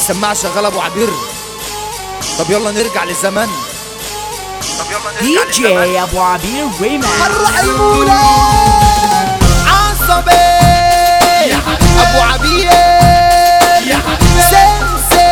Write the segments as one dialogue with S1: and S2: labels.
S1: السماعة شغالة ابو عبير طب يلا نرجع للزمن طب يلا
S2: دي
S1: نرجع للزمن
S2: جي ابو عبير ريماكس
S1: هنروح المولى عصبي ابو عبير سمسم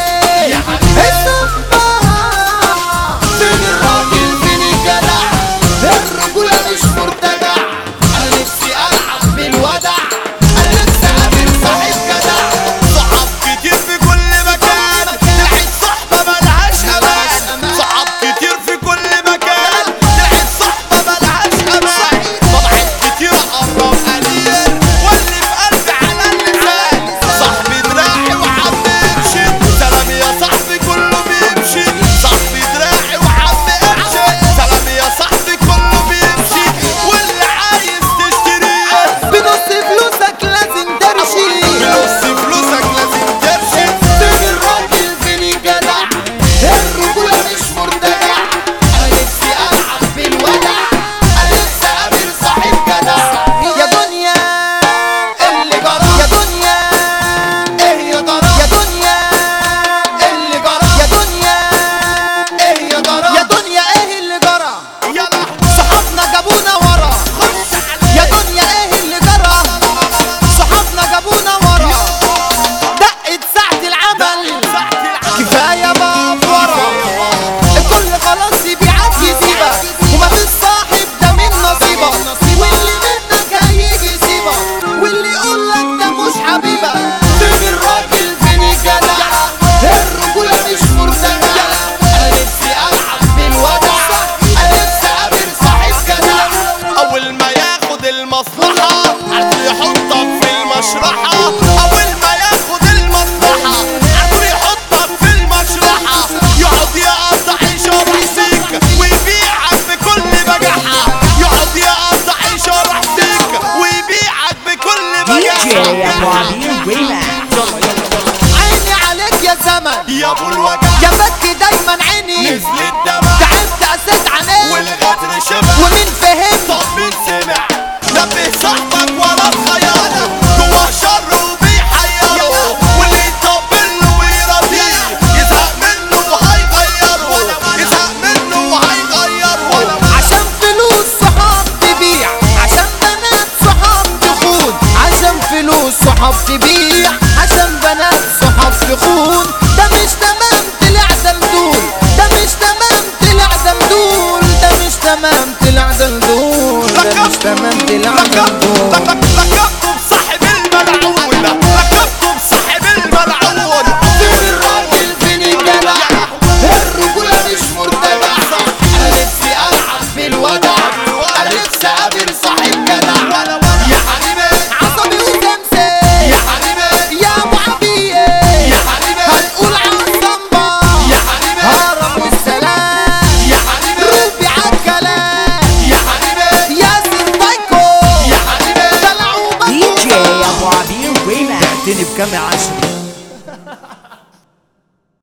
S1: الصباح فين الراجل فين الجدع الرجولة مش مرتجع انا نفسي العب بالودع انا نفسي اقابل صاحب جدع
S3: صحاب كتير في كل مكان تلحق صحبة ملهاش أمان صحاب كتير في كل مكان تلحق صحبة ملهاش أمان طبعا كتير قرب قليل واللي في قلبي على اللسان صاحبي دراعي وعم يمشي سلام يا صاحبي كله بيمشي صاحبي دراعي وعم يمشي سلام يا صاحبي كله بيمشي واللي عايز تشتريه
S1: بنص فلوسك لازم ترشي
S3: بنص فلوسك لازم تمشي
S1: فين الراجل فين الجدع الرجولة مش مرتجع انا نفسي العب بالودع انا نفسي اقابل صاحب جدع يا دنيا اللي جرى يا دنيا ايه يا جرى يا دنيا اللي جرى يا دنيا ايه يا جرى يا دنيا ايه اللي جرى
S3: يا لهوي
S1: صحابنا جابونا ورا
S3: خش عليه
S1: يا دنيا ايه اللي جرى صحابنا جابونا ورا دقت ساعة العمل كفاية بقى ورا الكل خلاص يبيعك يسيبك ومفيش صاحب ده من نصيبك واللي منك هيجي يسيبك واللي يقولك ده مش حبيبك فين الراجل فين الجدع الرجولة مش مرتجعة انا نفسي العب بالودع انا نفسي اقابل صاحب جدع
S3: اول ما ياخد المصلحة عدو يحطك في المشرحة اول ما ياخد المصلحة عدو يحطك في المشرحة يقعد يقطع يشرح سيك ويبيعك بكل بجاحة يقعد يقطع يشرح سيك ويبيعك بكل
S2: دي جي ابو
S3: بجاحة
S2: عبير ريماكس
S1: عيني عليك يا زمن
S3: يا ابو الوجع
S1: يا بكي دايما عيني
S3: نزل الدمع
S1: تعبت اسد عينيك
S3: والغدر شبع
S1: ومين فهم
S3: طب مين سمع نبه صاحبك ولا تخيره جوه شر وبيحيره واللي يطبل له ويرضيه يزهق منه وهيغيره يزهق منه وهيغيره
S1: عشان فلوس صحاب تبيع عشان بنات صحاب تخون عشان فلوس صحاب تبيع عشان بنات صحاب تخون ده مش تمام طلع دلدول ده مش تمام طلع دلدول ده مش تمام طلع دلدول ده مش تمام طلع دلدول
S3: ركبته بصاحب الملعون ركبته بصاحب الملعون
S1: فين الراجل فين الجدع الرجولة مش مرتجعة أنا نفسي ألعب بالودع أنا نفسي أقابل صاحب جدع
S3: يا حبيبي
S1: عصبي وسمسم
S3: يا حبيبي
S1: يا أبو عبية
S3: يا حبيبي
S1: هنقول عالصنبا
S3: يا حبيبي
S1: هرم والسلام
S3: يا حبيبي
S1: روبي عالكلام
S3: يا حبيبي
S1: ياسر بايكو
S3: يا حبيبي
S1: دلعوا
S2: دي جي ابو عبير ريماكس
S1: بعتني بكام يا عشرة